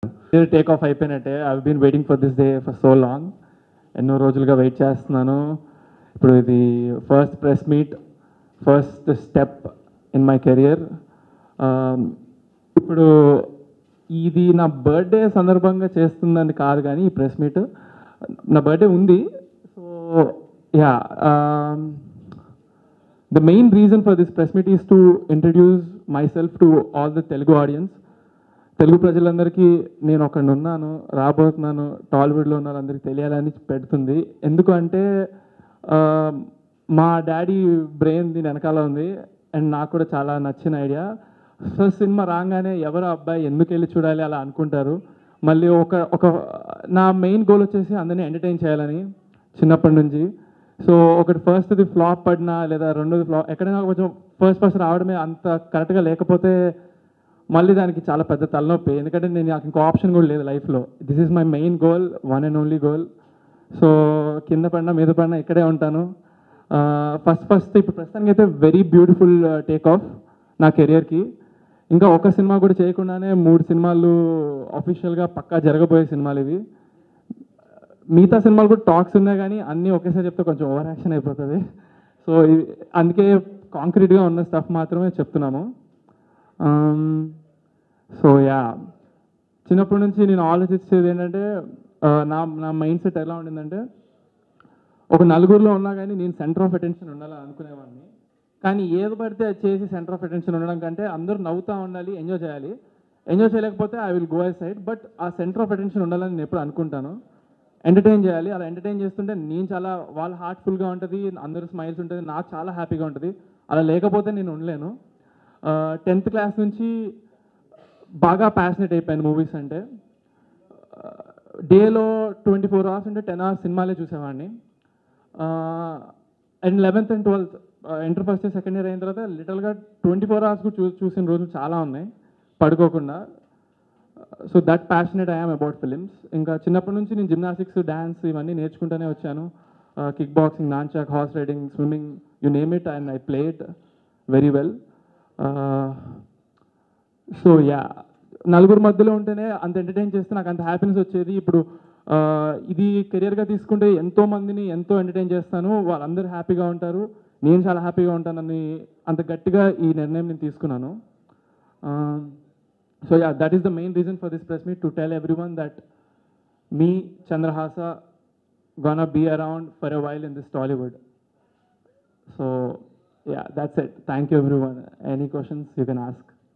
Take off అయిపోయినట్టే I been waiting for this day for so long ఎన్నో రోజులుగా wait చేస్తున్నాను ఇప్పుడు ఇది first press meet first step in my career ఇప్పుడు ఇది నా బర్త్డే సందర్భంగా చేస్తుందని కాదు కానీ ఈ ప్రెస్ మీట్ నా బర్త్డే ఉంది so yeah the main reason for this press meet is to introduce myself to all the Telugu audience Telugu ప్రజలందరికీ నేను ఒకడిని ఉన్నాను రాబోతున్నాను టాలీవుడ్లో ఉన్న వాళ్ళందరికీ తెలియాలని పెడుతుంది ఎందుకు అంటే ఆ, మా డాడీ బ్రెయిన్ దీని వెనకాల ఉంది అండ్ నాకు కూడా చాలా నచ్చిన ఐడియా ఫస్ట్ సినిమా రాగానే ఎవరు అబ్బాయి ఎందుకు వెళ్ళి చూడాలి అలా అనుకుంటారు మళ్ళీ ఒక ఒక నా మెయిన్ గోల్ వచ్చేసి అందరినీ ఎంటర్టైన్ చేయాలని చిన్నప్పటి నుంచి సో ఒకటి ఫస్ట్ది ఫ్లాప్ పడినా లేదా రెండోది ఫ్లాప్ ఎక్కడైనా కొంచెం ఫస్ట్ ఫస్ట్ రావడమే అంత కరెక్ట్గా లేకపోతే మళ్ళీ దానికి చాలా పెద్ద తలనొప్పి ఎందుకంటే నేను నాకు ఇంకో ఆప్షన్ కూడా లేదు లైఫ్లో this is my main goal one and only goal so కింద పడినా మీద పడినా ఇక్కడే ఉంటాను ఫస్ట్ ఫస్ట్ ఇప్పుడు ప్రస్తుతానికి అయితే వెరీ బ్యూటిఫుల్ టేక్ ఆఫ్ నా కెరియర్కి ఇంకా ఒక సినిమా కూడా చేయకుండానే మూడు సినిమాలు అఫీషియల్గా పక్కా జరగబోయే సినిమాలు ఇవి మిగతా సినిమాలు కూడా టాక్స్ ఉన్నాయి కానీ అన్నీ ఒకేసారి చెప్తే కొంచెం ఓవర్ యాక్షన్ అయిపోతుంది సో ఇవి- అందుకే కాంక్రీట్గా ఉన్న స్టఫ్ మాత్రమే చెప్తున్నాము సో యా చిన్నప్పటి నుంచి నేను ఆలోచించేది ఏంటంటే ఆ, నా నా మైండ్ సెట్ ఎలా ఉండిందంటే ఒక నలుగురిలో ఉన్నా కానీ నేను సెంటర్ ఆఫ్ అటెన్షన్ ఉండాలని అనుకునేవాడిని కానీ ఏది పడితే అది చేసి సెంటర్ ఆఫ్ అటెన్షన్ ఉండడం కంటే అందరూ నవ్వుతూ ఉండాలి ఎంజాయ్ చేయాలి ఎంజాయ్ చేయలేకపోతే I will go aside but a centre of attention ఉండాలని నేను ఎప్పుడు అనుకుంటాను ఎంటర్టైన్ చేయాలి అలా ఎంటర్టైన్ చేస్తుంటే నేను చాలా వాళ్ళ హార్ట్ఫుల్గా ఉంటుంది అందరూ స్మైల్స్ ఉంటుంది నాకు చాలా హ్యాపీగా ఉంటుంది అలా లేకపోతే నేను ఉండలేను టెన్త్ క్లాస్ నుంచి బాగా ప్యాషనెట్ అయిపోయాను మూవీస్ అంటే డేలో ట్వంటీ ఫోర్ అవర్స్ అంటే టెన్ అవర్స్ సినిమాలే చూసేవాడిని and eleventh and twelfth inter first year second year అయిన తర్వాత లిటల్గా ట్వంటీ ఫోర్ అవర్స్ కూడా చూ చూసిన రోజులు చాలా ఉన్నాయి పడుకోకుండా so that passionate I'm about films ఇంకా చిన్నప్పటి నుంచి నేను జిమ్నాస్టిక్స్ డ్యాన్స్ ఇవన్నీ నేర్చుకుంటూనే వచ్చాను kick boxing nunchuck horse riding swimming you name it and I played very well so yeah నలుగురు మధ్యలో ఉంటేనే అంత ఎంటర్టైన్ చేస్తే నాకు అంత హ్యాపీనెస్ వచ్చేది ఇప్పుడు ఆ, ఇది కెరియర్గా తీసుకుంటే ఎంతో మందిని ఎంతో ఎంటర్టైన్ చేస్తాను వాళ్ళందరూ హ్యాపీగా ఉంటారు నేను చాలా హ్యాపీగా ఉంటానని అంత గట్టిగా ఈ నిర్ణయం నేను తీసుకున్నాను so yeah that is the main reason for this press meet to tell everyone that me Chandrahasa gonna be around for a while in this Tollywood. So, yeah, that's it. Thank you, everyone. Any questions you can ask.